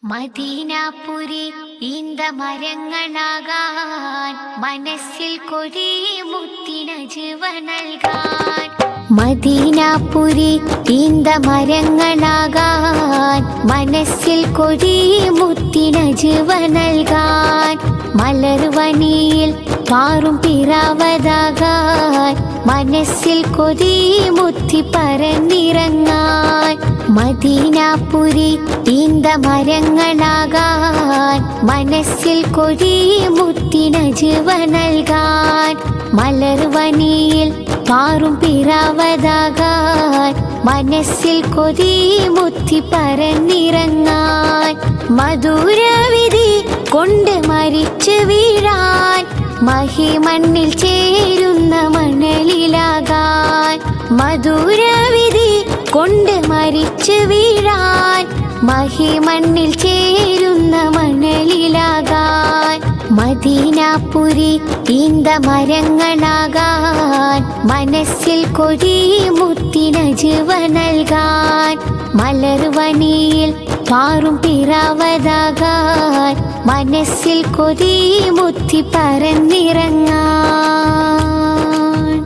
മദീനാപുരി ഈന്ത മരങ്ങളാകാൻ മനസ്സിൽ കൊതി മുത്തിന ജീവ നൽകാൻ മദീനാപുരി ഈന്ത മരങ്ങളാകാൻ മനസ്സിൽ കൊതി മുത്തിന ജീവ നൽകാൻ മലർവനിയിൽ പാറും പിറാവതാകാൻ മനസ്സിൽ കൊതി മുത്തി പറന്നിറങ്ങാൻ മദീനാപുരി ഈന്ത മരങ്ങളാകാൻ മനസ്സിൽ കൊതി മുത്തിന ജീവ നൽകാൻ മലർവനിയിൽ പാറും പിറാവതാകാൻ മനസ്സിൽ കൊതി മുത്തി പറന്നിറങ്ങാൻ മധുരവിധി കൊണ്ട് മരിച്ചു വീഴാൻ മഹിമണ്ണിൽ ചേരുന്ന മണലിലാകാൻ മധുരവിധി കൊണ്ട് മരിച്ചു വീഴാൻ മഹിമണ്ണിൽ ചേരുന്ന മണലിലാകാൻ മദീനാപുരി ഈന്ത മരങ്ങളാകാൻ മനസ്സിൽ കൊടി മുത്തിന ജീവ നൽകാൻ മലർവനിയിൽ പാറും പിറാവതാകാൻ മനസ്സിൽ കൊതി മുത്തി പറന്നിറങ്ങാൻ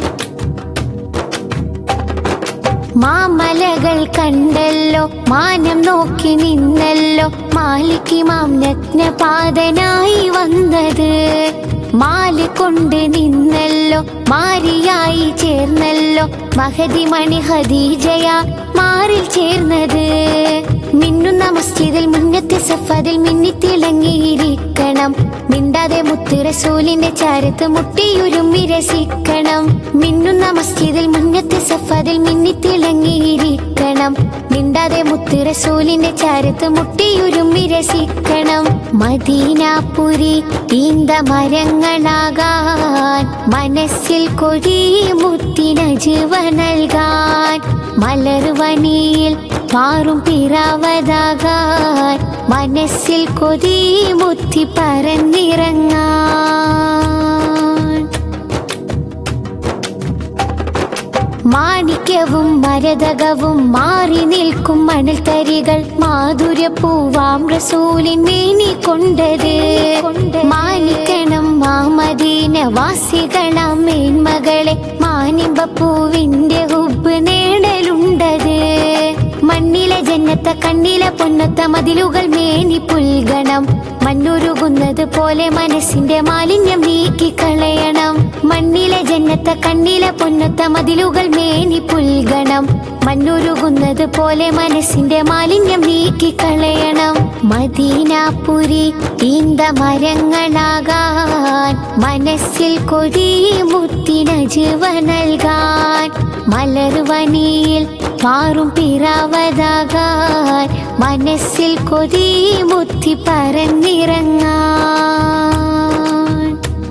മാമലകൾ കണ്ടല്ലോ മാനം നോക്കി നിന്നല്ലോ മാലിക്കിമാം നഗ്നപാതനായി വന്നത് മാല് കൊണ്ട് നിന്നല്ലോ മാരിയായി ചേർന്നല്ലോ മഹതി മണി ഹദീജയ മാറിൽ ചേർന്നത് മിന്നുന്ന മസ്ജിദിൽ മുന്നത്തെ സഫതിൽ മിന്നിത്തിളങ്ങിയിരിക്കണം മിണ്ടാതെ മുത്ത് റസൂലിന്റെ ചാരത്ത് മുട്ടിയുരുമ്മി രസിക്കണം മിന്നുന്ന മസ്ജിദിൽ മുന്നത്തെ സഫതിൽ മിന്നിത്തിളങ്ങിയിരിക്കണം മിണ്ടാതെ മുത്ത് റസൂലിന്റെ ചാരത്ത് മുട്ടിയുരുമ്മി രസിക്കണം മദീനാപുരി ഈന്ത മരങ്ങളാകാൻ മനസ്സിൽ കൊടി മുത്തിന ജീവ നൽകാൻ മലർവനിയിൽ പാറും പിറാവതാകാൻ മനസ്സിൽ കൊതി മുത്തി പറന്നിറങ്ങാൻ മാണിക്യവും മരതകവും മാറി നിൽക്കും മണൽത്തരികൾ മാധുര്യപ്പൂവാം റസൂലിൻ മേനി കൊണ്ടത് മാനിക്കണം മാമദീന വാസികളാം മേന്മകളെ മാനിമ്പപ്പൂവിന്റെ ഹുബ് നേടലുണ്ടത് മണ്ണിലെ ജന്നത്ത കണ്ണിലെ പൊന്നത്ത മതിലുകൾ മേനി പുൽകണം മണ്ണുരുകുന്നത് പോലെ മനസ്സിന്റെ മാലിന്യം നീക്കിക്കളയണം മണ്ണിലെ ജന്നത്ത കണ്ണിലെ പൊന്നത്ത മതിലുകൾ മേനി പുൽകണം മണ്ണുരുകുന്നത് പോലെ മനസ്സിന്റെ മാലിന്യം നീക്കിക്കളയണം മദീനാപുരി ഈന്ത മരങ്ങളാകാൻ മനസ്സിൽ കൊടി മുത്തിന ജീവ നൽകാൻ മലർവനിയിൽ പാറും പിറാവതാകാൻ മനസ്സിൽ കൊതി മുത്തി പറന്നിറങ്ങാൻ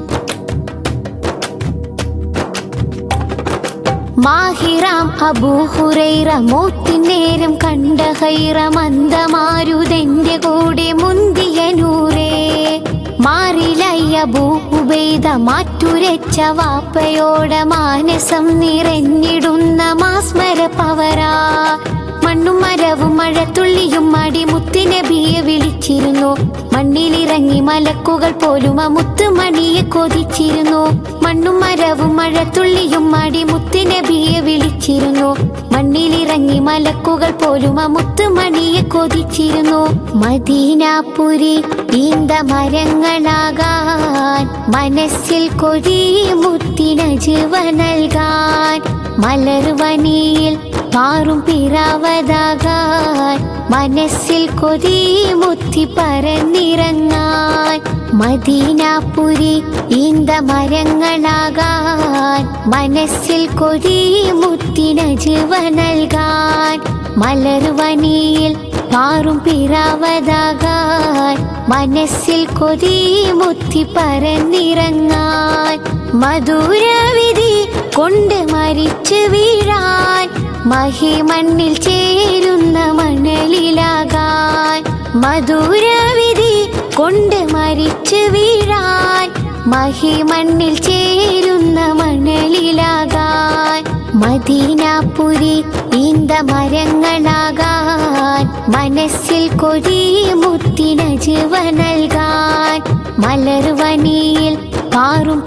മാഹിറാം അബൂഹുറൈറ മോത്തിനേരം കണ്ട ഹൈറ മന്ദമാരുതെന്റെ കൂടെ മുന്തിയ നൂറേ മാറിലയ്യ ഭൂപെയ്ത മാറ്റുരച്ച വാപ്പയോട മാനസം നിറഞ്ഞിടുന്ന മാസ്മര പവറാ മണ്ണും മരവും മഴത്തുള്ളിയും മടി മുത്തുനബിയെ വിളിച്ചിരുന്നു മണ്ണിലിറങ്ങി മലക്കുകൾ പോലും ആ മുത്തുമണിയെ കൊതിച്ചിരുന്നു മണ്ണും മരവും മഴത്തുള്ളിയും മടി മുത്തുനബിയെ വിളിച്ചിരുന്നു മണ്ണിലിറങ്ങി മലക്കുകൾ പോലും ആ മുത്തുമണിയെ കൊതിച്ചിരുന്നു മദീനാപുരി ഈന്ത മരങ്ങളാകാൻ മനസ്സിൽ കൊതി മുത്തിന ജീവ നൽകാൻ മലർവനിയിൽ പാറും പിറാവതാകാൻ മനസ്സിൽ കൊതി മുത്തി പറന്നിറങ്ങാൻ മദീനാപുരി ഈന്ത മരങ്ങളാകാൻ മനസ്സിൽ കൊതി മുത്തിന ജീവ നൽകാൻ മലർവനിയിൽ പാറും പിറാവതാകാൻ മനസ്സിൽ കൊതി മുത്തി പറന്നിറങ്ങാൻ മധുരവിധി കൊണ്ട് മരിച്ചു വീഴാൻ മഹിമണ്ണിൽ ചേരുന്ന മണലിലാകാൻ മധുരവിധി കൊണ്ട് മരിച്ചു വീഴാൻ മഹിമണ്ണിൽ ചേരുന്ന മണലിലാകാൻ മദീനാപുരി ഈന്ത മരങ്ങളാകാൻ മനസ്സിൽ കൊടി മുത്തിനജുവ നൽകാൻ മലർവനിയിൽ പാറും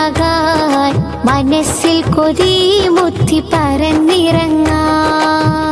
പിറാവതാകാൻ മനസ്സിൽ കൊതി മുത്തി പറന്നിറങ്ങാൻ